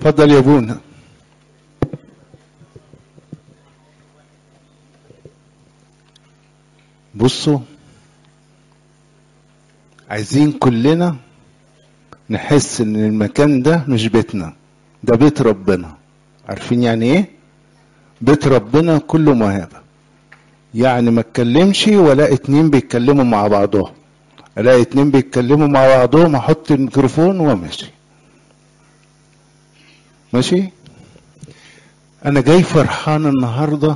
اتفضل يا ابونا بصوا عايزين كلنا نحس ان المكان ده مش بيتنا ده بيت ربنا عارفين يعني ايه بيت ربنا كله مهابة يعني ما اتكلمش ولا اتنين بيتكلموا مع بعضهم الاقي اتنين بيتكلموا مع بعضهم احط الميكروفون وامشي ماشي انا جاي فرحان النهارده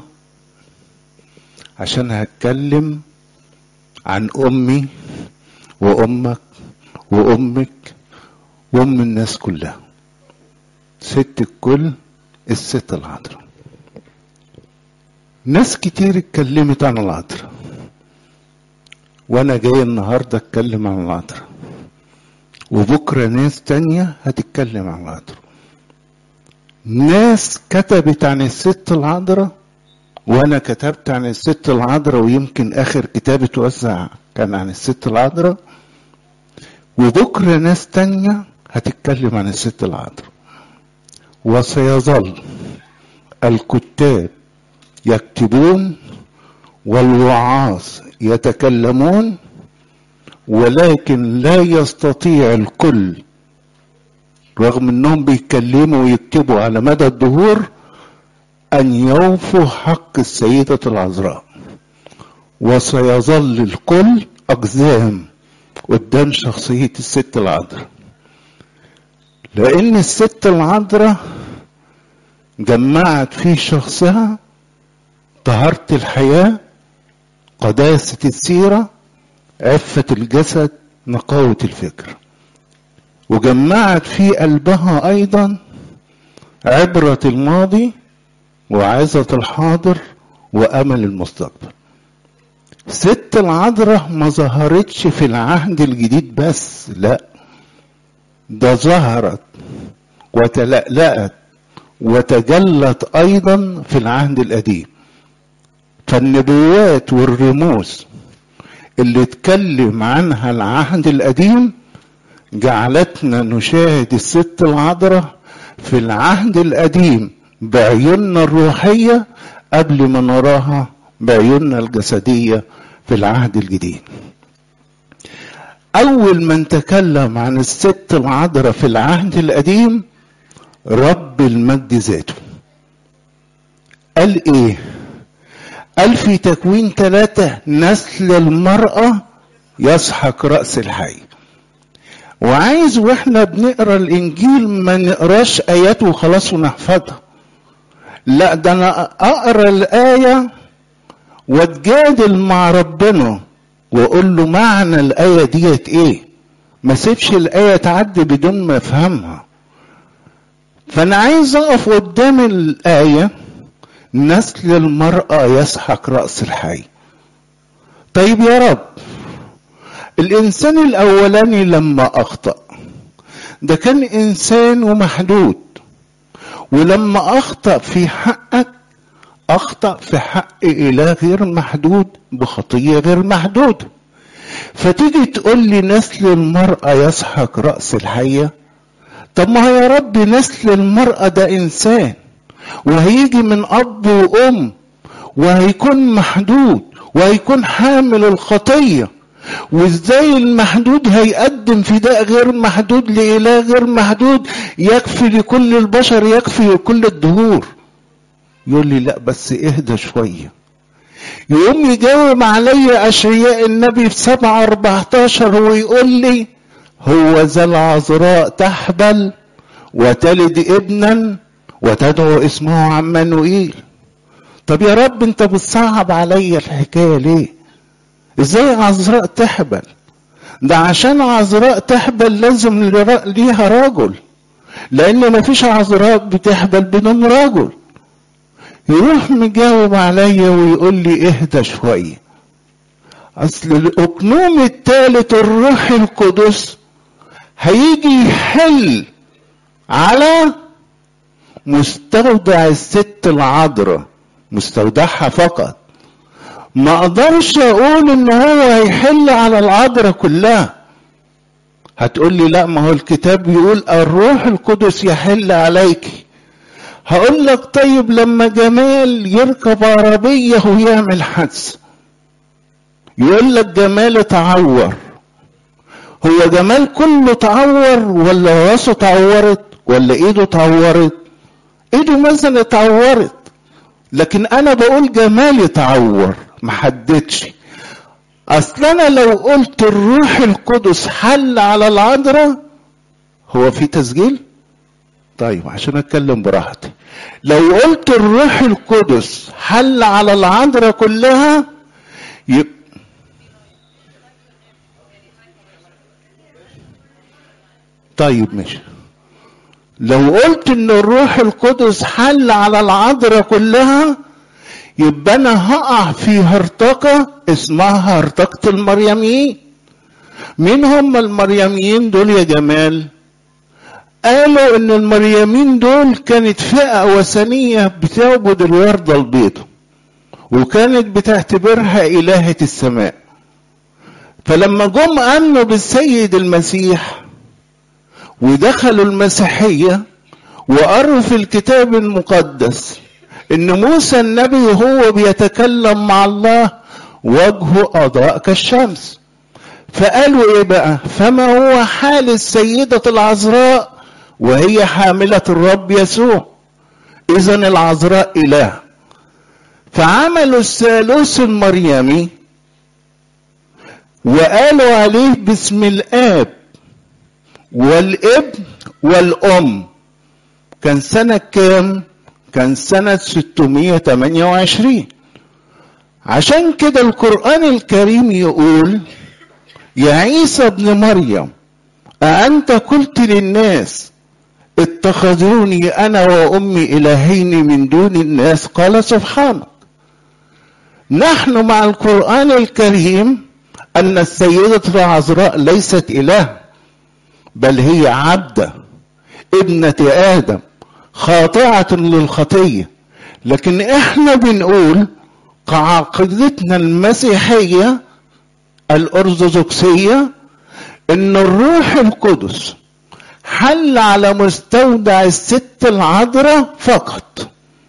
عشان هتكلم عن امي وامك وامك وام الناس كلها ست الكل الست العذراء ناس كتير اتكلمت عن العذراء وانا جاي النهارده اتكلم عن العذراء وبكره ناس تانية هتتكلم عن العذراء ناس كتبت عن الست العذراء وانا كتبت عن الست العذراء ويمكن اخر كتاب اتوزع كان عن الست العذراء وبكره ناس تانية هتتكلم عن الست العذراء وسيظل الكتاب يكتبون والوعاظ يتكلمون ولكن لا يستطيع الكل رغم انهم بيتكلموا ويكتبوا على مدى الدهور ان يوفوا حق السيدة العذراء وسيظل الكل اقزام قدام شخصية الست العذراء لان الست العذراء جمعت في شخصها طهارة الحياة قداسة السيرة عفة الجسد نقاوة الفكر وجمعت في قلبها أيضا عبرة الماضي وعظة الحاضر وأمل المستقبل ست العذراء ما ظهرتش في العهد الجديد بس لا ده ظهرت وتلألأت وتجلت أيضا في العهد القديم فالنبوات والرموز اللي اتكلم عنها العهد القديم جعلتنا نشاهد الست العذراء في العهد القديم بعيوننا الروحية قبل ما نراها بعيوننا الجسدية في العهد الجديد أول من تكلم عن الست العذراء في العهد القديم رب المجد ذاته قال ايه قال في تكوين ثلاثة نسل المرأة يسحق رأس الحي وعايز واحنا بنقرا الانجيل ما نقراش ايات وخلاص ونحفظها لا ده انا اقرا الايه واتجادل مع ربنا واقول له معنى الايه ديت ايه ما سيبش الايه تعدي بدون ما افهمها فانا عايز اقف قدام الايه نسل المراه يسحق راس الحي طيب يا رب الانسان الاولاني لما اخطا ده كان انسان ومحدود ولما اخطا في حقك اخطا في حق اله غير محدود بخطيه غير محدوده فتيجي تقول لي نسل المراه يسحق راس الحيه طب ما يا رب نسل المراه ده انسان وهيجي من اب وام وهيكون محدود وهيكون حامل الخطيه وازاي المحدود هيقدم فداء غير محدود لإله غير محدود يكفي لكل البشر يكفي لكل الدهور يقول لي لا بس اهدى شوية يقوم يجاوب علي أشعياء النبي في سبعة أربعتاشر ويقول لي هو ذا العذراء تحبل وتلد ابنا وتدعو اسمه عمانوئيل طب يا رب انت بتصعب عليا الحكايه ليه ازاي عذراء تحبل ده عشان عذراء تحبل لازم ليها رجل لان مفيش عذراء بتحبل بدون رجل يروح مجاوب عليا ويقول لي اهدى شويه اصل الاقنوم الثالث الروح القدس هيجي يحل على مستودع الست العذراء مستودعها فقط ما اقدرش اقول ان هو هيحل على العذراء كلها هتقول لي لا ما هو الكتاب بيقول الروح القدس يحل عليك هقول لك طيب لما جمال يركب عربية ويعمل حادثة يقول لك جمال تعور هو جمال كله تعور ولا راسه تعورت ولا ايده تعورت ايده مثلا اتعورت لكن انا بقول جمال تعور محددش اصل انا لو قلت الروح القدس حل على العذراء هو في تسجيل طيب عشان اتكلم براحتي لو قلت الروح القدس حل على العذراء كلها يبقى طيب ماشي لو قلت ان الروح القدس حل على العذراء كلها يبقى انا هقع في هرطقة اسمها هرطقة المريميين مين هم المريميين دول يا جمال قالوا ان المريمين دول كانت فئة وثنية بتعبد الوردة البيضاء وكانت بتعتبرها إلهة السماء فلما جم آمنوا بالسيد المسيح ودخلوا المسيحية وقروا في الكتاب المقدس ان موسى النبي وهو بيتكلم مع الله وجهه اضاء كالشمس فقالوا ايه بقى فما هو حال السيدة العذراء وهي حاملة الرب يسوع اذا العذراء اله فعملوا الثالوث المريمي وقالوا عليه باسم الاب والابن والام كان سنة كام كان سنة 628 عشان كده القرآن الكريم يقول يا عيسى ابن مريم أأنت قلت للناس اتخذوني أنا وأمي إلهين من دون الناس قال سبحانك نحن مع القرآن الكريم أن السيدة العذراء ليست إله بل هي عبدة ابنة آدم خاطعة للخطية لكن احنا بنقول كعقيدتنا المسيحية الأرثوذكسية إن الروح القدس حل على مستودع الست العذراء فقط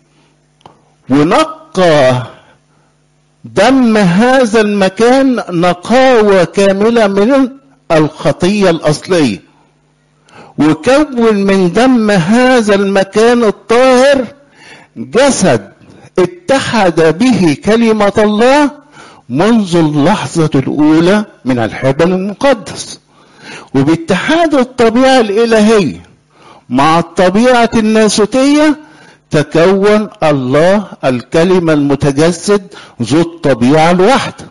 ونقى دم هذا المكان نقاوة كاملة من الخطية الأصلية وكون من دم هذا المكان الطاهر جسد اتحد به كلمة الله منذ اللحظة الأولى من الحبل المقدس وباتحاد الطبيعة الإلهية مع الطبيعة الناسوتية تكون الله الكلمة المتجسد ذو الطبيعة الواحدة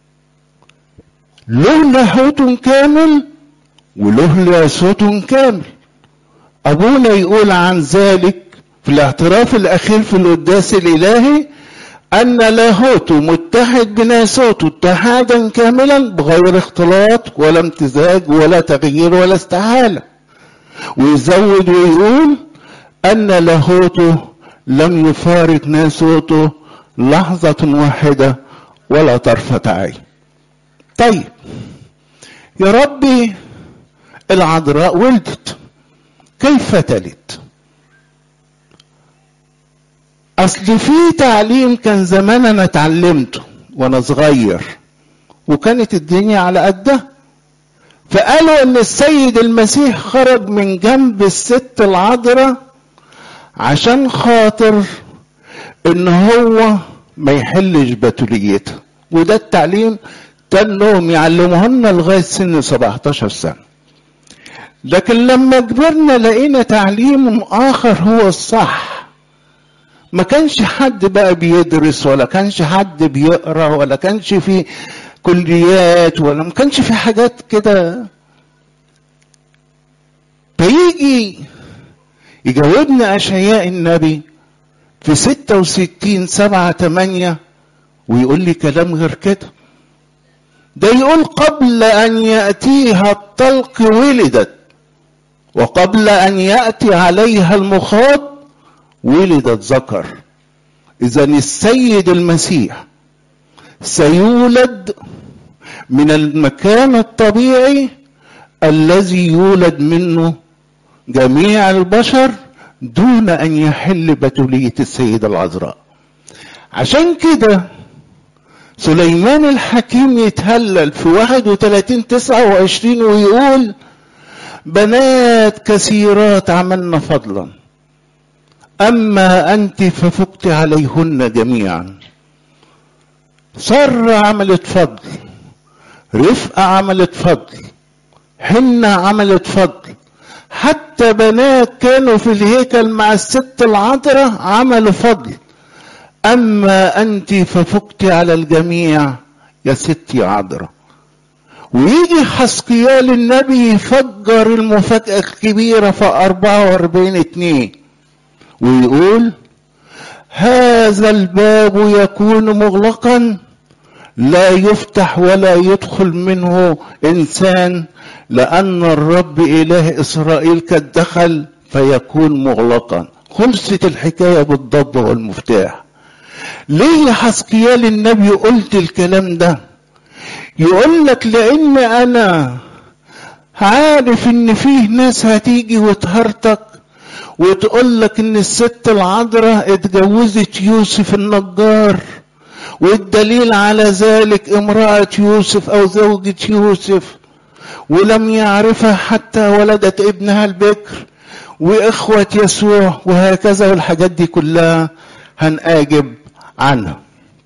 له لاهوت كامل وله لاهوت كامل أبونا يقول عن ذلك في الاعتراف الأخير في القداس الإلهي أن لاهوته متحد بناسوته اتحادا كاملا بغير اختلاط ولا امتزاج ولا تغيير ولا استحالة ويزود ويقول أن لاهوته لم يفارق ناسوته لحظة واحدة ولا طرفة عين طيب يا ربي العذراء ولدت كيف تلد اصل في تعليم كان زمان انا اتعلمته وانا صغير وكانت الدنيا على قدها فقالوا ان السيد المسيح خرج من جنب الست العذراء عشان خاطر ان هو ما يحلش بتوليتها وده التعليم تنهم يعلموهن لغايه سن 17 سنه لكن لما كبرنا لقينا تعليم اخر هو الصح ما كانش حد بقى بيدرس ولا كانش حد بيقرا ولا كانش في كليات ولا ما كانش في حاجات كده فيجي يجاوبنا اشعياء النبي في 66 7 8 ويقول لي كلام غير كده ده يقول قبل ان ياتيها الطلق ولدت وقبل ان ياتي عليها المخاط ولدت ذكر اذا السيد المسيح سيولد من المكان الطبيعي الذي يولد منه جميع البشر دون ان يحل بتولية السيدة العذراء عشان كده سليمان الحكيم يتهلل في 31 29 ويقول بنات كثيرات عملن فضلا اما انت ففقت عليهن جميعا سر عملت فضل رفقة عملت فضل حنة عملت فضل حتى بنات كانوا في الهيكل مع الست العذراء عملوا فضل أما أنت ففقت على الجميع يا ستي عذراء ويجي حسقيال النبي يفجر المفاجأة الكبيرة في 44 اتنين ويقول هذا الباب يكون مغلقا لا يفتح ولا يدخل منه انسان لان الرب اله اسرائيل قد دخل فيكون مغلقا خلصت الحكايه بالضب والمفتاح ليه يا حسقيال النبي قلت الكلام ده يقول لك لان انا عارف ان فيه ناس هتيجي وتهرتك وتقول لك ان الست العذراء اتجوزت يوسف النجار والدليل على ذلك امرأة يوسف او زوجة يوسف ولم يعرفها حتى ولدت ابنها البكر واخوة يسوع وهكذا والحاجات دي كلها هنأجب عنها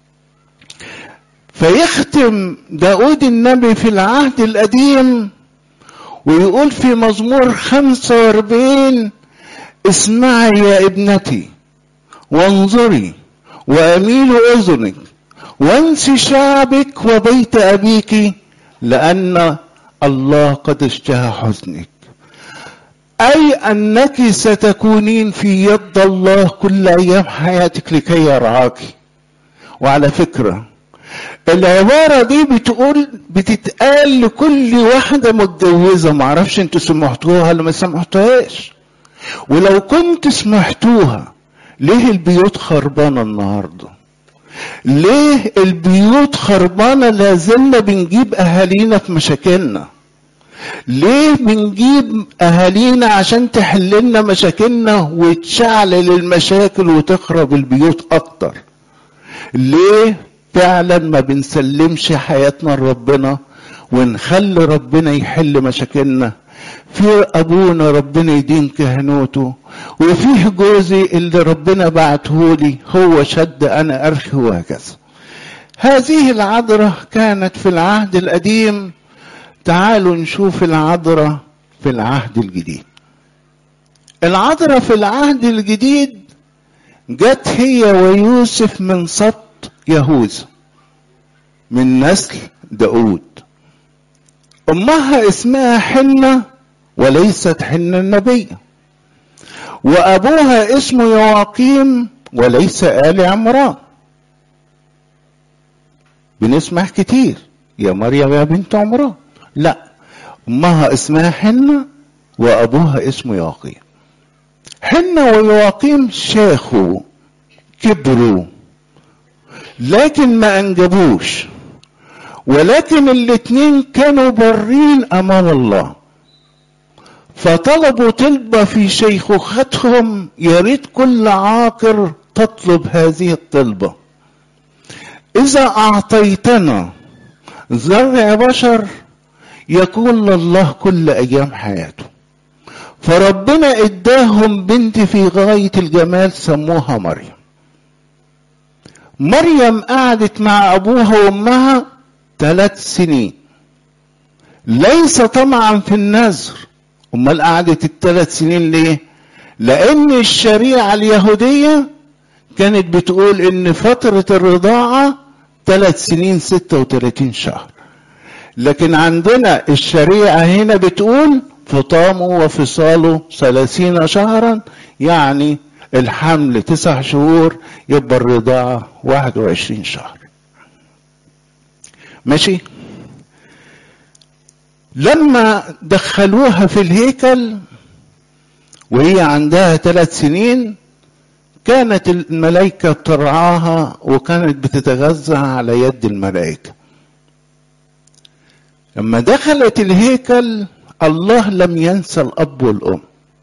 فيختم داود النبي في العهد القديم ويقول في مزمور 45 اسمعي يا ابنتي وانظري واميل اذنك وانسي شعبك وبيت ابيك لان الله قد اشتهى حزنك اي انك ستكونين في يد الله كل ايام حياتك لكي يرعاك وعلى فكره العبارة دي بتقول بتتقال لكل واحدة متجوزة معرفش انتوا سمعتوها ولا ما سمعتوهاش ولو كنت سمعتوها ليه البيوت خربانة النهاردة ليه البيوت خربانة لازلنا بنجيب أهالينا في مشاكلنا ليه بنجيب أهالينا عشان تحللنا مشاكلنا وتشعلل المشاكل وتخرب البيوت أكتر ليه فعلا ما بنسلمش حياتنا لربنا ونخلي ربنا يحل مشاكلنا في ابونا ربنا يدين كهنوته وفيه جوزي اللي ربنا بعتهولي هو شد انا ارخي وهكذا هذه العذراء كانت في العهد القديم تعالوا نشوف العذراء في العهد الجديد العذراء في العهد الجديد جت هي ويوسف من سبط يهوذا من نسل داود امها اسمها حنه وليست حنه النبيه وابوها اسمه يواقيم وليس ال عمران بنسمع كتير يا مريم يا بنت عمران لا امها اسمها حنه وابوها اسمه يواقيم حنه ويواقيم شاخوا كبروا لكن ما انجبوش ولكن الاتنين كانوا برين امام الله فطلبوا طلبة في شيخوختهم يا ريت كل عاقر تطلب هذه الطلبة إذا أعطيتنا زرع بشر يكون لله كل أيام حياته فربنا اداهم بنت في غاية الجمال سموها مريم مريم قعدت مع أبوها وأمها ثلاث سنين ليس طمعا في النذر امال قعدت الثلاث سنين ليه لان الشريعه اليهوديه كانت بتقول ان فتره الرضاعه ثلاث سنين 36 شهر لكن عندنا الشريعه هنا بتقول فطامه وفصاله ثلاثين شهرا يعني الحمل تسع شهور يبقى الرضاعة واحد وعشرين شهر ماشي لما دخلوها في الهيكل وهي عندها ثلاث سنين كانت الملائكة ترعاها وكانت بتتغذى على يد الملائكة لما دخلت الهيكل الله لم ينسى الاب والام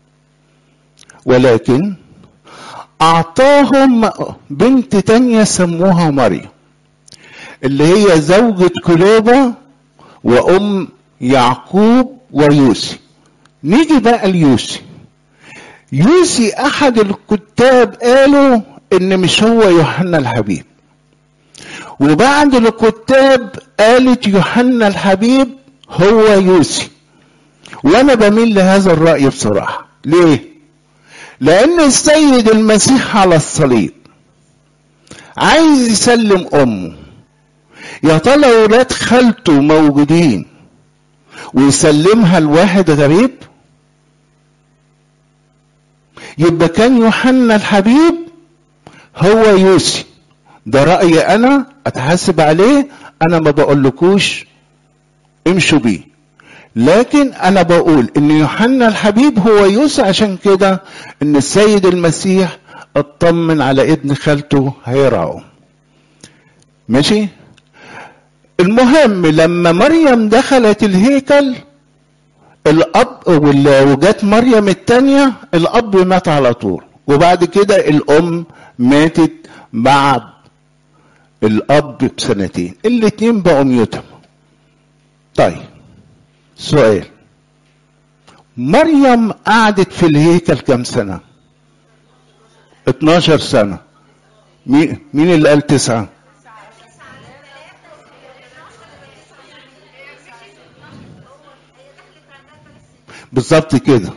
ولكن اعطاهم بنت تانية سموها مريم اللي هي زوجة كلوبة وام يعقوب ويوسي نيجي بقى ليوسي يوسي احد الكتاب قالوا ان مش هو يوحنا الحبيب وبعد الكتاب قالت يوحنا الحبيب هو يوسي وانا بميل لهذا الراي بصراحه ليه لان السيد المسيح على الصليب عايز يسلم امه يا ترى ولاد خالته موجودين ويسلمها لواحد غريب يبقى كان يوحنا الحبيب هو يوسي ده رأيي أنا أتحاسب عليه أنا ما بقولكوش امشوا بيه لكن أنا بقول إن يوحنا الحبيب هو يوسي عشان كده إن السيد المسيح اطمن على ابن خالته هيرعه ماشي المهم لما مريم دخلت الهيكل الاب وجات مريم التانية الاب مات على طول وبعد كده الام ماتت بعد الاب بسنتين الاتنين بقوا يتم طيب سؤال مريم قعدت في الهيكل كم سنة 12 سنة مين مين اللي قال تسعة بالظبط كده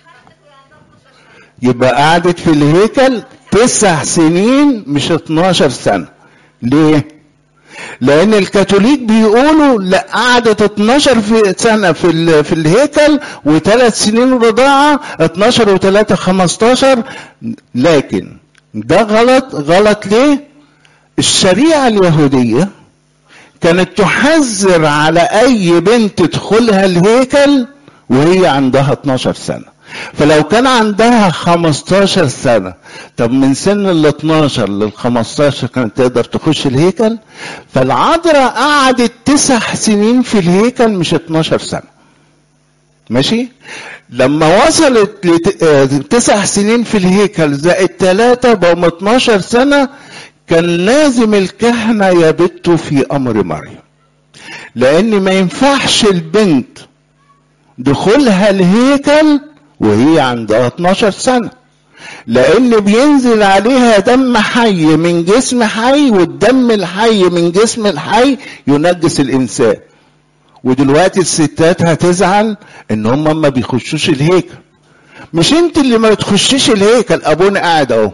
يبقى قعدت في الهيكل تسع سنين مش 12 سنة ليه؟ لأن الكاثوليك بيقولوا لا قعدت 12 في سنة في ال- في الهيكل وثلاث سنين رضاعة 12 و3 15 لكن ده غلط غلط ليه؟ الشريعة اليهودية كانت تحذر على أي بنت تدخلها الهيكل وهي عندها 12 سنة فلو كان عندها 15 سنة طب من سن ال 12 لل 15 كانت تقدر تخش الهيكل فالعذراء قعدت تسع سنين في الهيكل مش 12 سنة ماشي لما وصلت لتسع سنين في الهيكل زائد ثلاثة بقوا 12 سنة كان لازم الكهنة يبتوا في أمر مريم لأن ما ينفعش البنت دخولها الهيكل وهي عندها 12 سنة لأن بينزل عليها دم حي من جسم حي والدم الحي من جسم الحي ينجس الإنسان ودلوقتي الستات هتزعل ان هم ما بيخشوش الهيكل مش انت اللي ما بتخشيش الهيكل ابونا قاعد اهو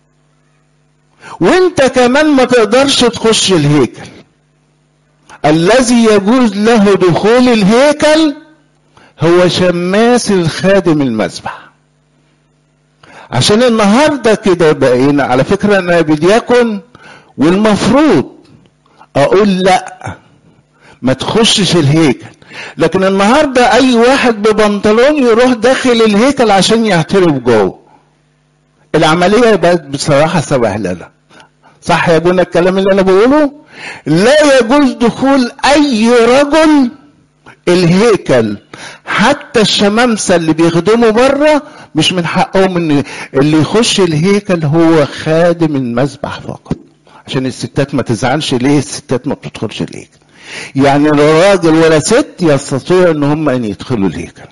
وانت كمان ما تقدرش تخش الهيكل الذي يجوز له دخول الهيكل هو شماس الخادم المذبح عشان النهارده كده بقينا على فكره انا بدياكن والمفروض اقول لا ما تخشش الهيكل لكن النهارده اي واحد ببنطلون يروح داخل الهيكل عشان يعترف جوه العمليه بقت بصراحه سبهلله صح يا ابونا الكلام اللي انا بقوله لا يجوز دخول اي رجل الهيكل حتى الشمامسة اللي بيخدموا بره مش من حقهم ان اللي يخش الهيكل هو خادم المذبح فقط عشان الستات ما تزعلش ليه الستات ما بتدخلش الهيكل يعني لا راجل ولا ست يستطيع ان هم ان يدخلوا الهيكل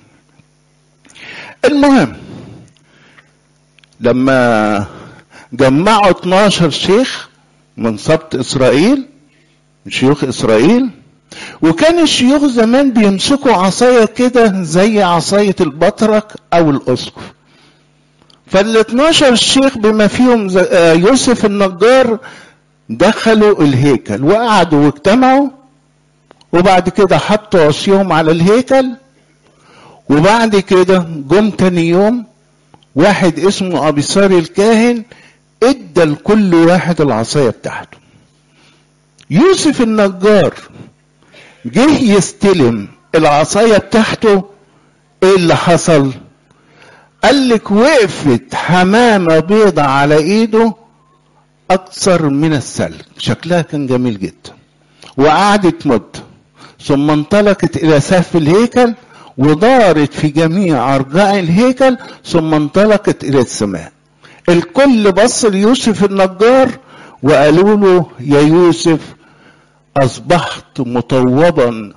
المهم لما جمعوا 12 شيخ من سبط اسرائيل شيوخ اسرائيل وكان الشيوخ زمان بيمسكوا عصاية كده زي عصاية البطرك او الاسقف فال 12 شيخ بما فيهم يوسف النجار دخلوا الهيكل وقعدوا واجتمعوا وبعد كده حطوا عصيهم على الهيكل وبعد كده جم تاني يوم واحد اسمه ابيصار الكاهن ادى لكل واحد العصايه بتاعته يوسف النجار جه يستلم العصايه بتاعته ايه اللي حصل قال لك وقفت حمامه بيضة على ايده اكثر من السلك شكلها كان جميل جدا وقعدت مده ثم انطلقت الى سقف الهيكل ودارت في جميع أرجاء الهيكل ثم انطلقت إلى السماء الكل بص ليوسف النجار وقالوا له يا يوسف أصبحت مطوبا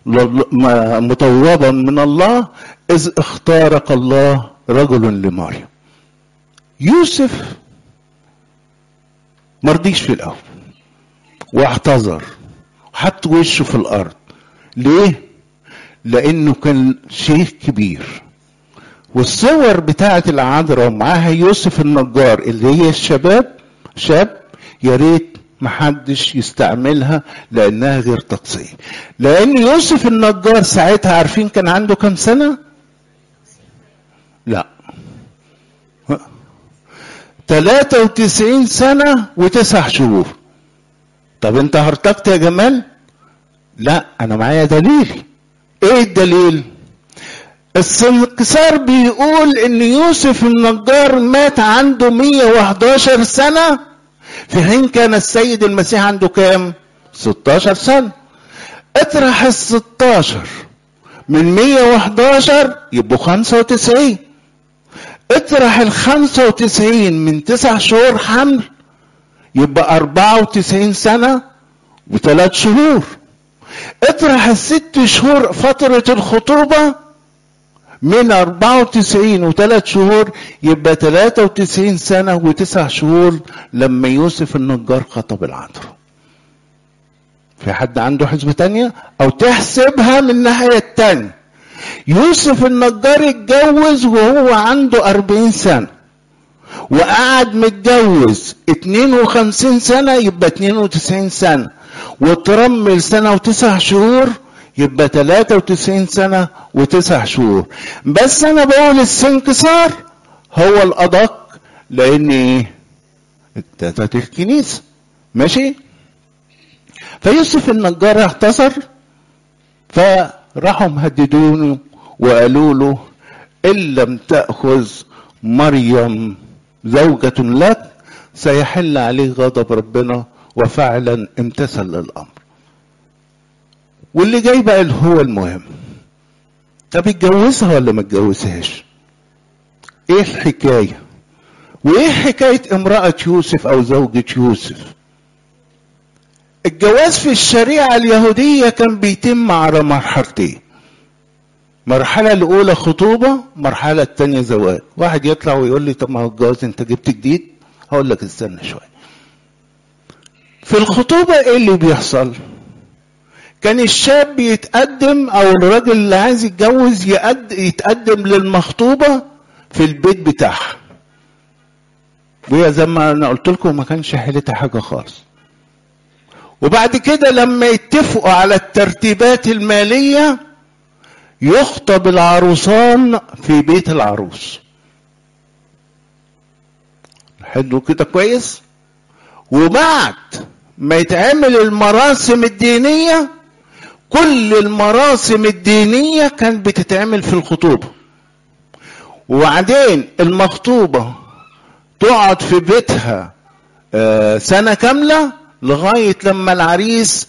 مطوبا من الله إذ اختارك الله رجل لمريم يوسف مرضيش في الأول واعتذر حط وشه في الأرض ليه؟ لأنه كان شيخ كبير والصور بتاعة العذراء معاها يوسف النجار اللي هي الشباب شاب يا ريت محدش يستعملها لانها غير تقصير لان يوسف النجار ساعتها عارفين كان عنده كم سنه لا 93 سنة وتسع شهور طب انت هرتقت يا جمال لا انا معايا دليل ايه الدليل السنكسار بيقول ان يوسف النجار مات عنده 111 سنة في حين كان السيد المسيح عنده كام 16 سنة اطرح ال 16 من 111 يبقوا 95 اطرح ال 95 من تسع شهور حمل يبقى 94 سنة وثلاث شهور اطرح الست شهور فترة الخطوبة من 94 وثلاث شهور يبقى 93 سنة وتسع شهور لما يوسف النجار خطب العذراء. في حد عنده حسبة تانية؟ أو تحسبها من الناحية التانية. يوسف النجار اتجوز وهو عنده 40 سنة. وقعد متجوز 52 سنة يبقى 92 سنة. وترمل سنة وتسع شهور يبقى 93 سنة وتسع شهور بس أنا بقول السنكسار هو الأدق لأن إيه؟ ابتدت الكنيسة ماشي فيوسف النجار اعتذر فراحوا مهددونه وقالوا له إن لم تأخذ مريم زوجة لك سيحل عليه غضب ربنا وفعلا امتثل للأمر واللي جاي بقى اللي هو المهم طب اتجوزها ولا ما اتجوزهاش ايه الحكاية وايه حكاية امرأة يوسف او زوجة يوسف الجواز في الشريعة اليهودية كان بيتم على مرحلتين مرحلة الأولى خطوبة مرحلة التانية زواج واحد يطلع ويقول لي طب ما هو الجواز انت جبت جديد هقول لك استنى شوية في الخطوبة ايه اللي بيحصل كان الشاب يتقدم او الراجل اللي عايز يتجوز يتقدم للمخطوبة في البيت بتاعها وهي زي ما انا قلت لكم ما كانش حيلتها حاجة خالص وبعد كده لما يتفقوا على الترتيبات المالية يخطب العروسان في بيت العروس حلو كده كويس وبعد ما يتعمل المراسم الدينية كل المراسم الدينية كانت بتتعمل في الخطوبة وبعدين المخطوبة تقعد في بيتها سنة كاملة لغاية لما العريس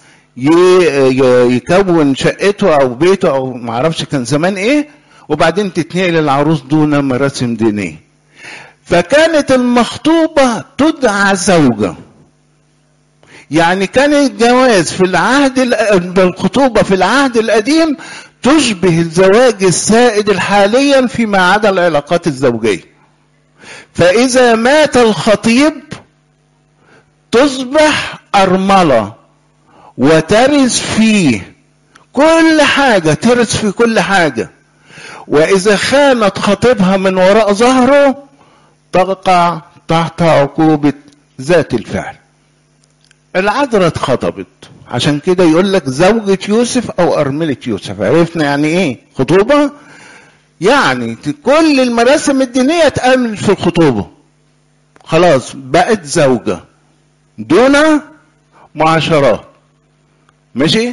يكون شقته او بيته او معرفش كان زمان ايه وبعدين تتنقل العروس دون مراسم دينية فكانت المخطوبة تدعى زوجة يعني كان الجواز في العهد الخطوبة في العهد القديم تشبه الزواج السائد حاليا فيما عدا العلاقات الزوجية فإذا مات الخطيب تصبح أرملة وترث فيه كل حاجة ترث في كل حاجة وإذا خانت خطيبها من وراء ظهره تقع تحت عقوبة ذات الفعل العذراء اتخطبت عشان كده يقول لك زوجة يوسف أو أرملة يوسف عرفنا يعني إيه خطوبة يعني كل المراسم الدينية تأمن في الخطوبة خلاص بقت زوجة دون معاشرات ماشي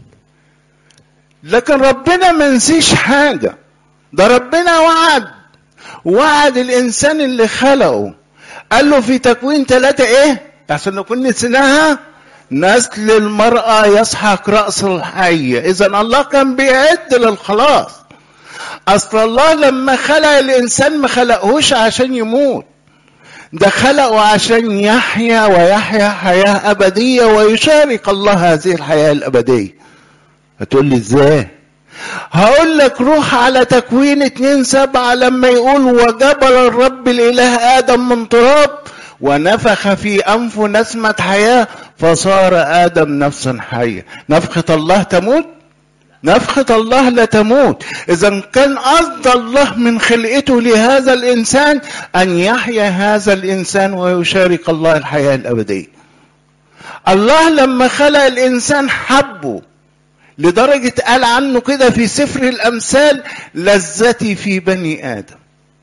لكن ربنا ما نسيش حاجة ده ربنا وعد وعد الإنسان اللي خلقه قال له في تكوين ثلاثة إيه عشان نكون نسيناها نسل المرأة يسحق رأس الحية إذا الله كان بيعد للخلاص اصل الله لما خلق الانسان ما خلقهوش عشان يموت ده خلقه عشان يحيا ويحيا حياة أبدية ويشارك الله هذه الحياة الأبدية هتقول لي ازاي هقول لك روح على تكوين اتنين سبعة لما يقول وجبل الرب الإله آدم من تراب ونفخ في أنفه نسمة حياة فصار آدم نفسا حية نفخة الله تموت نفخة الله لا تموت إذا كان قصد الله من خلقته لهذا الإنسان أن يحيا هذا الإنسان ويشارك الله الحياة الأبدية الله لما خلق الإنسان حبه لدرجة قال عنه كده في سفر الأمثال لذتي في بني آدم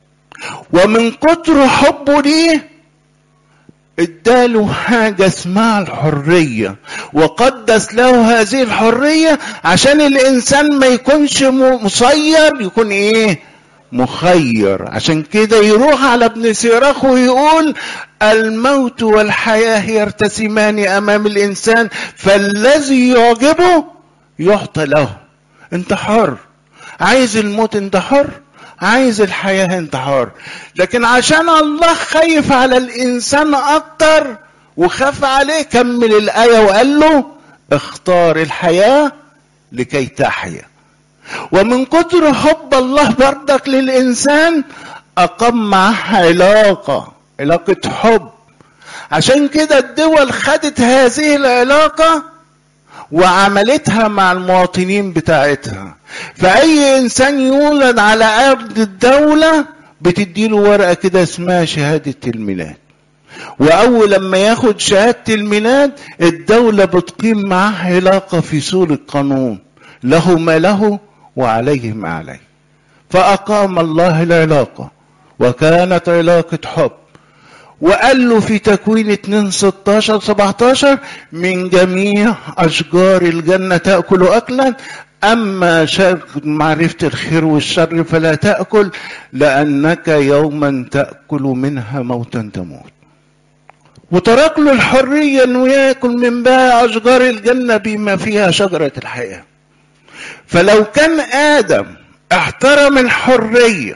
ومن كتر حبه ليه اداله حاجة اسمها الحرية وقدس له هذه الحرية عشان الإنسان ما يكونش مسير يكون إيه مخير عشان كده يروح على ابن سيراخ ويقول الموت والحياة يرتسمان أمام الإنسان فالذي يعجبه يعطى له انت حر عايز الموت انت حر عايز الحياة انت حر لكن عشان الله خايف على الانسان اكتر وخاف عليه كمل الايه وقال له اختار الحياه لكي تحيا ومن كتر حب الله بردك للانسان اقام معاه علاقه علاقه حب عشان كده الدول خدت هذه العلاقه وعملتها مع المواطنين بتاعتها فأي إنسان يولد على أرض الدولة بتديله ورقة كده اسمها شهادة الميلاد وأول لما ياخد شهادة الميلاد الدولة بتقيم معاه علاقة في سور القانون له ما له وعليه ما عليه فأقام الله العلاقة وكانت علاقة حب وقال له في تكوين 2 16 17 من جميع اشجار الجنه تاكل اكلا اما شر معرفه الخير والشر فلا تاكل لانك يوما تاكل منها موتا تموت وترك له الحريه انه ياكل من باقي اشجار الجنه بما فيها شجره الحياه فلو كان ادم احترم الحريه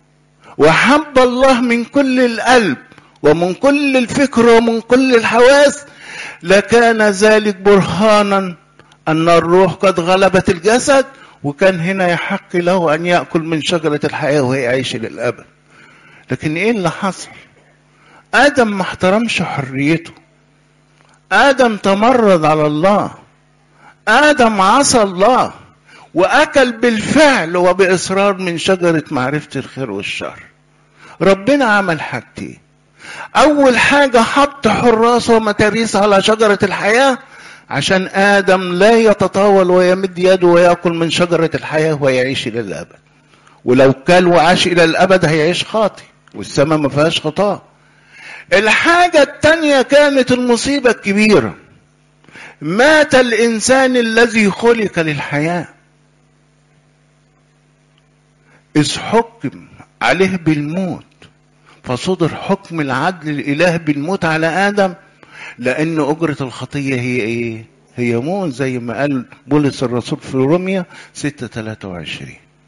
وحب الله من كل القلب ومن كل الفكر ومن كل الحواس لكان ذلك برهانا ان الروح قد غلبت الجسد وكان هنا يحق له ان ياكل من شجره الحياه ويعيش للابد لكن ايه اللي حصل ادم ما احترمش حريته ادم تمرد على الله ادم عصى الله واكل بالفعل وباصرار من شجره معرفه الخير والشر ربنا عمل حاجتين أول حاجة حط حراس ومتاريس على شجرة الحياة عشان آدم لا يتطاول ويمد يده ويأكل من شجرة الحياة ويعيش إلى الأبد ولو كل وعاش إلى الأبد هيعيش خاطي والسماء ما فيهاش خطاء الحاجة التانية كانت المصيبة الكبيرة مات الإنسان الذي خلق للحياة إذ حكم عليه بالموت فصدر حكم العدل الإله بالموت على آدم لأن أجرة الخطية هي إيه؟ هي موت زي ما قال بولس الرسول في روميا 6 23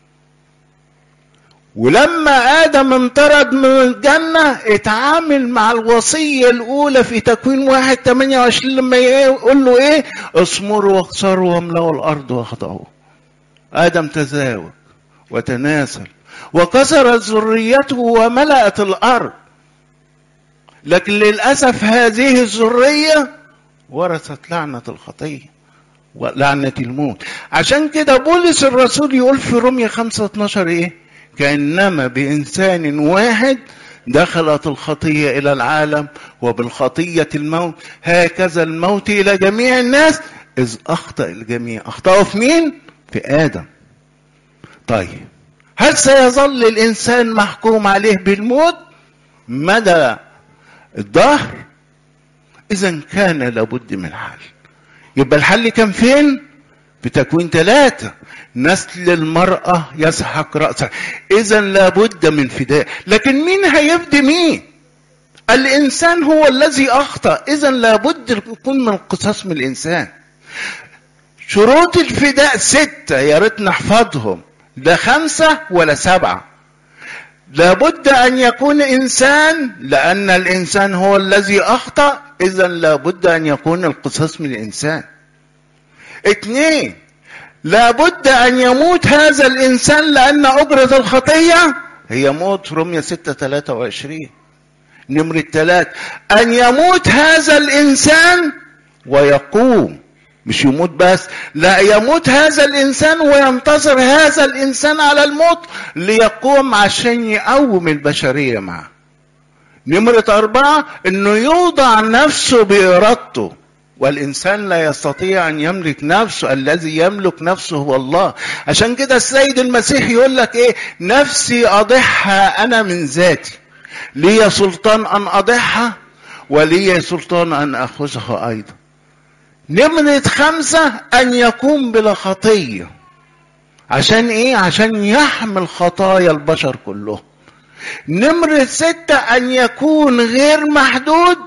ولما آدم انطرد من الجنة اتعامل مع الوصية الأولى في تكوين واحد 28 لما يقول له إيه؟ اثمروا واكسروا واملأوا الأرض واخضعوا. آدم تزاوج وتناسل وكسرت ذريته وملأت الأرض لكن للأسف هذه الذرية ورثت لعنة الخطية ولعنة الموت عشان كده بولس الرسول يقول في رومية 5 12 ايه كأنما بإنسان واحد دخلت الخطية إلى العالم وبالخطية الموت هكذا الموت إلى جميع الناس إذ أخطأ الجميع أخطأوا في مين؟ في آدم طيب هل سيظل الإنسان محكوم عليه بالموت مدى الظهر إذا كان لابد من حل يبقى الحل كان فين؟ في تكوين ثلاثة نسل المرأة يسحق رأسها إذا لابد من فداء لكن مين هيفدي مين؟ الإنسان هو الذي أخطأ إذا لابد يكون من قصاص من الإنسان شروط الفداء ستة يا ريت نحفظهم ده خمسة ولا سبعة لابد أن يكون إنسان لأن الإنسان هو الذي أخطأ إذا لابد أن يكون القصاص من الإنسان اثنين لابد أن يموت هذا الإنسان لأن أجرة الخطية هي موت رمية ستة ثلاثة وعشرين نمرة ثلاثة أن يموت هذا الإنسان ويقوم مش يموت بس لا يموت هذا الإنسان وينتظر هذا الإنسان على الموت ليقوم عشان يقوم البشرية معه نمرة أربعة إنه يوضع نفسه بإرادته والإنسان لا يستطيع أن يملك نفسه الذي يملك نفسه هو الله عشان كده السيد المسيح يقول لك إيه نفسي أضحها أنا من ذاتي لي سلطان أن أضحها ولي سلطان أن أخذها أيضا نمرة خمسة أن يكون بلا خطية عشان إيه؟ عشان يحمل خطايا البشر كلهم نمرة ستة أن يكون غير محدود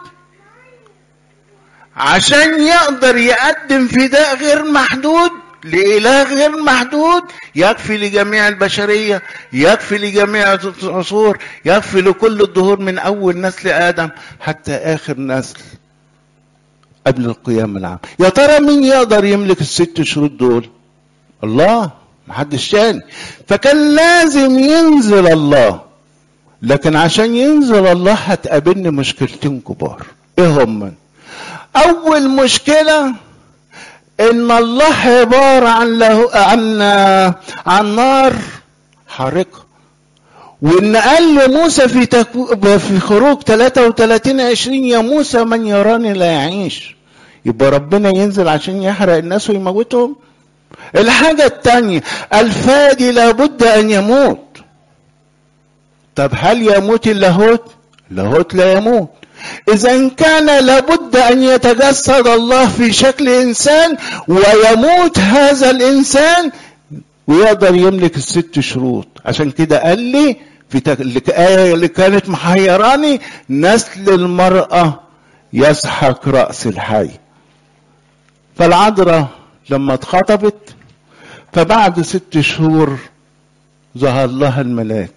عشان يقدر يقدم فداء غير محدود لإله غير محدود يكفي لجميع البشرية يكفي لجميع العصور يكفي لكل الدهور من أول نسل آدم حتى آخر نسل قبل القيامة العام يا ترى مين يقدر يملك الست شروط دول الله محدش تاني فكان لازم ينزل الله لكن عشان ينزل الله هتقابلني مشكلتين كبار ايه هم اول مشكله ان الله عباره عن له عن عن نار حارقه وان قال لموسى في تكو في خروج 33 20 يا موسى من يراني لا يعيش يبقى ربنا ينزل عشان يحرق الناس ويموتهم الحاجة الثانية الفادي لابد أن يموت طب هل يموت اللاهوت؟ اللاهوت لا يموت إذا كان لابد أن يتجسد الله في شكل إنسان ويموت هذا الإنسان ويقدر يملك الست شروط عشان كده قال لي في تك... الآية اللي كانت محيراني نسل المرأة يسحق رأس الحي فالعذراء لما اتخطبت فبعد ست شهور ظهر لها الملاك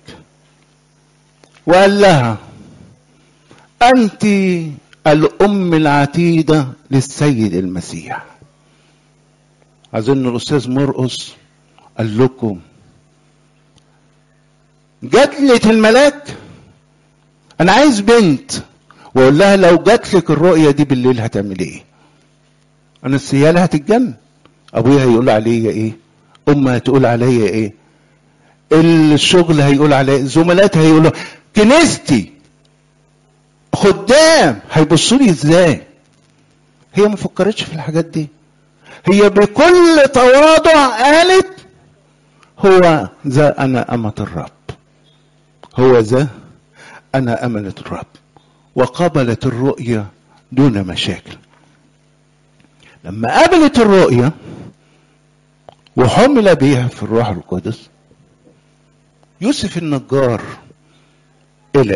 وقال لها أنت الأم العتيدة للسيد المسيح أظن الأستاذ مرقص قال لكم جات لك الملاك أنا عايز بنت وأقول لها لو جات لك الرؤية دي بالليل هتعمل إيه؟ أنا السيالة هتتجنن أبويا هيقول عليا إيه؟ أمي هتقول عليا إيه؟ الشغل هيقول عليا زملاتي هيقولوا كنيستي خدام هيبصوا لي ازاي هي ما فكرتش في الحاجات دي هي بكل تواضع قالت هو ذا انا امة الرب هو ذا انا امنة الرب وقبلت الرؤية دون مشاكل لما قبلت الرؤية وحمل بها في الروح القدس يوسف النجار قلق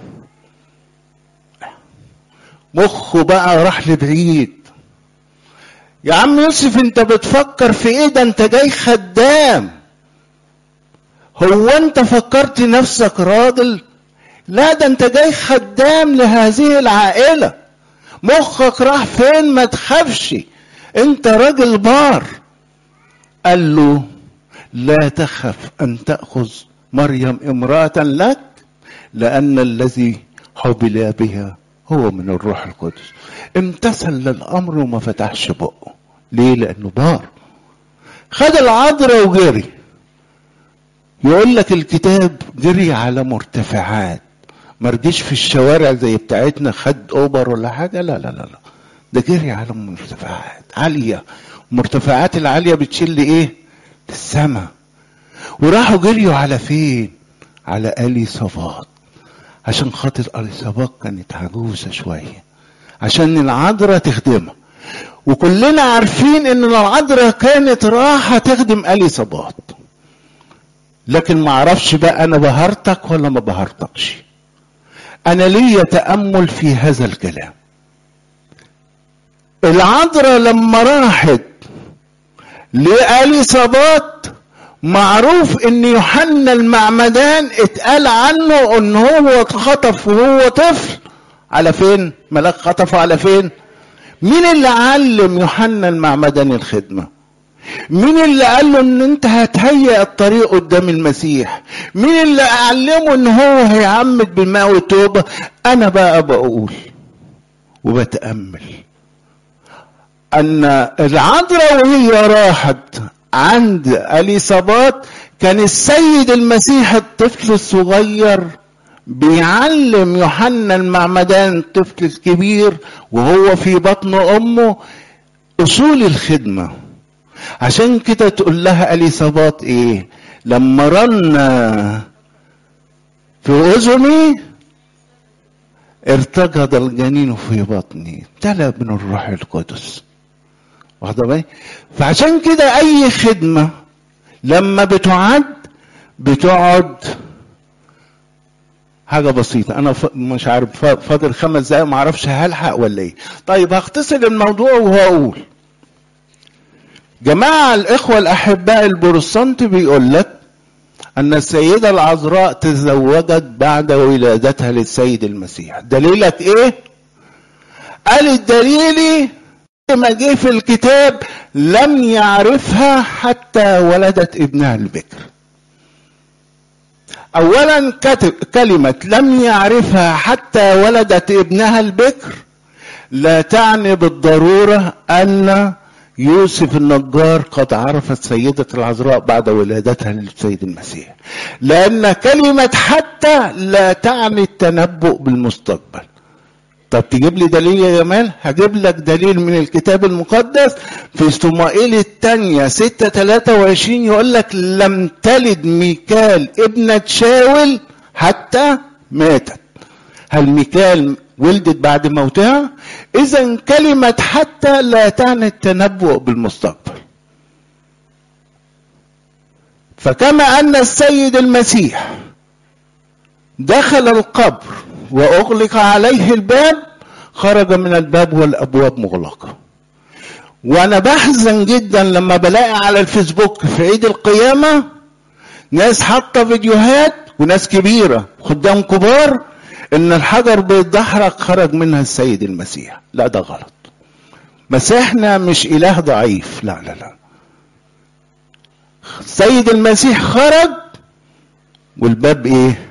مخه بقى راح لبعيد يا عم يوسف انت بتفكر في ايه ده انت جاي خدام هو انت فكرت نفسك راجل لا ده انت جاي خدام لهذه العائله مخك راح فين ما تخافش انت راجل بار قال له لا تخف ان تاخذ مريم امراه لك لان الذي حبل بها هو من الروح القدس امتثل للامر وما فتحش بقه ليه لانه بار خد العذراء وجري يقول لك الكتاب جري على مرتفعات ما رجيش في الشوارع زي بتاعتنا خد اوبر ولا حاجه لا لا لا لا ده جري على مرتفعات عاليه المرتفعات العاليه بتشيل ايه السماء وراحوا جريوا على فين على الي صفات عشان خاطر اليصابات كانت عجوزه شويه عشان العذراء تخدمها وكلنا عارفين ان العذراء كانت راحه تخدم اليصابات لكن ما اعرفش بقى انا بهرتك ولا ما بهرتكش انا ليا تامل في هذا الكلام العذراء لما راحت لاليصابات معروف ان يوحنا المعمدان اتقال عنه ان هو اتخطف وهو طفل على فين ملاك خطفه على فين مين اللي علم يوحنا المعمدان الخدمه مين اللي قال له ان انت هتهيئ الطريق قدام المسيح مين اللي علمه ان هو هيعمد بالماء والتوبه انا بقى بقول وبتامل ان العذراء وهي راحت عند اليصابات كان السيد المسيح الطفل الصغير بيعلم يوحنا المعمدان الطفل الكبير وهو في بطن امه اصول الخدمه عشان كده تقول لها اليصابات ايه لما رن في اذني ارتجد الجنين في بطني تلا من الروح القدس واخده بالك فعشان كده اي خدمه لما بتعد بتقعد حاجة بسيطة أنا ف... مش عارف فاضل خمس دقايق ما أعرفش هلحق ولا إيه. طيب هختصر الموضوع وهقول. جماعة الإخوة الأحباء البروتستانت بيقول لك أن السيدة العذراء تزوجت بعد ولادتها للسيد المسيح. دليلك إيه؟ قال الدليل ما جه في الكتاب لم يعرفها حتى ولدت ابنها البكر اولا كتب كلمه لم يعرفها حتى ولدت ابنها البكر لا تعني بالضروره ان يوسف النجار قد عرف السيدة العذراء بعد ولادتها للسيد المسيح لأن كلمة حتى لا تعني التنبؤ بالمستقبل طب تجيب لي دليل يا جمال هجيب لك دليل من الكتاب المقدس في صمائيل الثانية ستة تلاتة وعشرين يقول لك لم تلد ميكال ابنة شاول حتى ماتت هل ميكال ولدت بعد موتها اذا كلمة حتى لا تعني التنبؤ بالمستقبل فكما ان السيد المسيح دخل القبر واغلق عليه الباب خرج من الباب والابواب مغلقه وانا بحزن جدا لما بلاقي على الفيسبوك في عيد القيامه ناس حاطه فيديوهات وناس كبيره خدام كبار ان الحجر بيتدحرج خرج منها السيد المسيح لا ده غلط مسيحنا مش اله ضعيف لا لا لا السيد المسيح خرج والباب ايه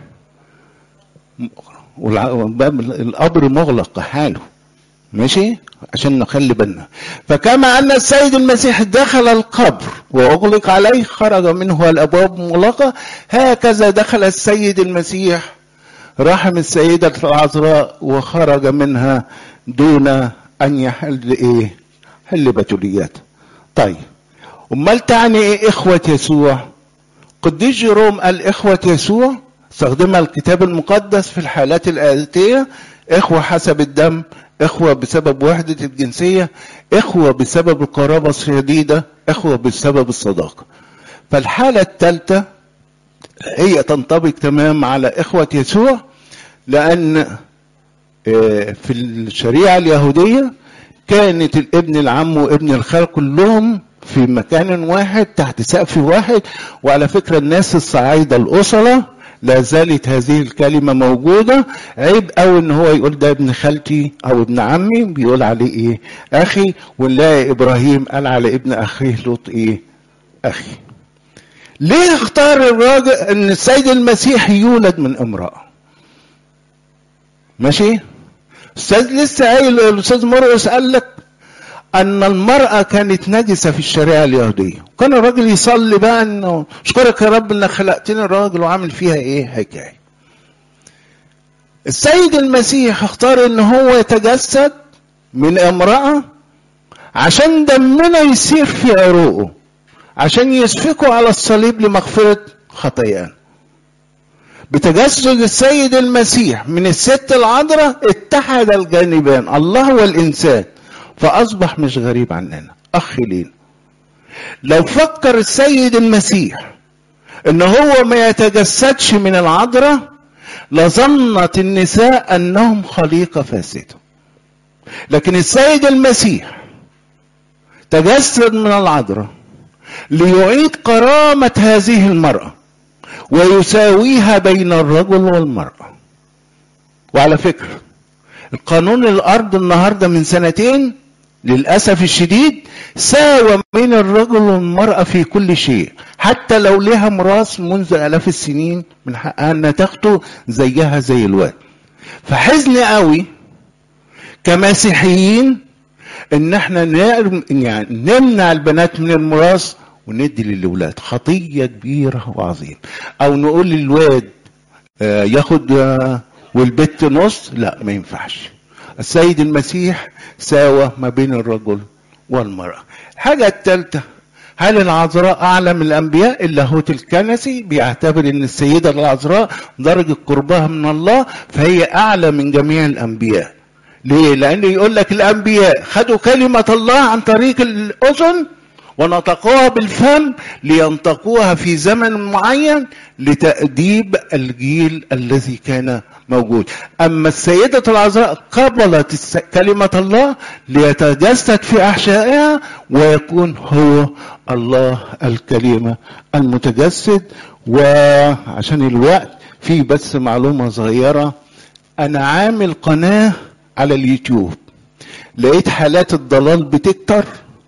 والباب القبر مغلق حاله ماشي عشان نخلي بالنا فكما ان السيد المسيح دخل القبر واغلق عليه خرج منه الابواب مغلقه هكذا دخل السيد المسيح رحم السيدة العذراء وخرج منها دون أن يحل إيه؟ حل بتوليات. طيب أمال تعني إيه إخوة يسوع؟ قديس جيروم قال إخوة يسوع استخدمها الكتاب المقدس في الحالات الآتية إخوة حسب الدم إخوة بسبب وحدة الجنسية إخوة بسبب القرابة الشديدة إخوة بسبب الصداقة فالحالة الثالثة هي تنطبق تمام على إخوة يسوع لأن في الشريعة اليهودية كانت الابن العم وابن الخال كلهم في مكان واحد تحت سقف واحد وعلى فكرة الناس الصعايدة الأصلة لا زالت هذه الكلمة موجودة عيب أوي إن هو يقول ده ابن خالتي أو ابن عمي بيقول عليه إيه أخي ونلاقي إبراهيم قال على ابن أخيه لوط إيه أخي ليه اختار الراجل ان السيد المسيح يولد من امرأة ماشي استاذ لسه قايل الاستاذ مرقس قال لك ان المرأة كانت نجسة في الشريعة اليهودية كان الراجل يصلي بقى انه اشكرك يا رب انك خلقتني الراجل وعامل فيها ايه حكاية السيد المسيح اختار ان هو يتجسد من امرأة عشان دمنا يسير في عروقه عشان يسفكوا على الصليب لمغفرة خطايانا بتجسد السيد المسيح من الست العذراء اتحد الجانبان الله والإنسان فأصبح مش غريب عننا أخ لينا لو فكر السيد المسيح ان هو ما يتجسدش من العذراء لظنت النساء انهم خليقة فاسدة لكن السيد المسيح تجسد من العذراء ليعيد كرامة هذه المرأة ويساويها بين الرجل والمرأة وعلى فكرة القانون الأرض النهاردة من سنتين للأسف الشديد ساوى بين الرجل والمرأة في كل شيء حتى لو لها مراس منذ آلاف السنين من حقها أن تاخده زيها زي الواد فحزن قوي كمسيحيين ان احنا نرم يعني نمنع البنات من الميراث وندي للاولاد خطيه كبيره وعظيمه او نقول للواد آه، ياخد آه، والبت نص لا ما ينفعش السيد المسيح ساوى ما بين الرجل والمراه الحاجه الثالثه هل العذراء اعلى من الانبياء اللاهوت الكنسي بيعتبر ان السيده العذراء درجه قربها من الله فهي اعلى من جميع الانبياء ليه؟ لأن يقول لك الأنبياء خدوا كلمة الله عن طريق الأذن ونطقوها بالفم لينطقوها في زمن معين لتأديب الجيل الذي كان موجود أما السيدة العذراء قبلت الس- كلمة الله ليتجسد في أحشائها ويكون هو الله الكلمة المتجسد وعشان الوقت في بس معلومة صغيرة أنا عامل قناة على اليوتيوب لقيت حالات الضلال بتكتر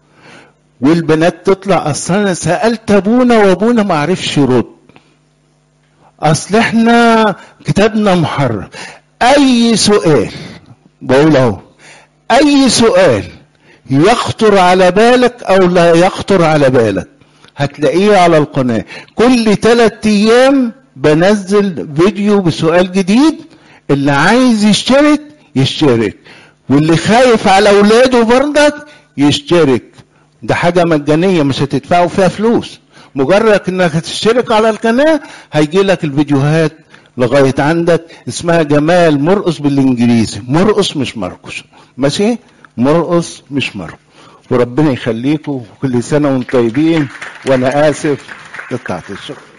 والبنات تطلع اصل انا سالت ابونا وابونا ما عرفش يرد اصل احنا كتابنا محرم اي سؤال بقول اهو اي سؤال يخطر على بالك او لا يخطر على بالك هتلاقيه على القناه كل ثلاث ايام بنزل فيديو بسؤال جديد اللي عايز يشترك يشترك واللي خايف على اولاده برضك يشترك ده حاجة مجانية مش هتدفعوا فيها فلوس مجرد انك تشترك على القناة هيجي لك الفيديوهات لغاية عندك اسمها جمال مرقص بالانجليزي مرقص مش مرقص ماشي مرقص مش مرقص وربنا يخليكم كل سنة وانتم طيبين وانا اسف قطعت الشكر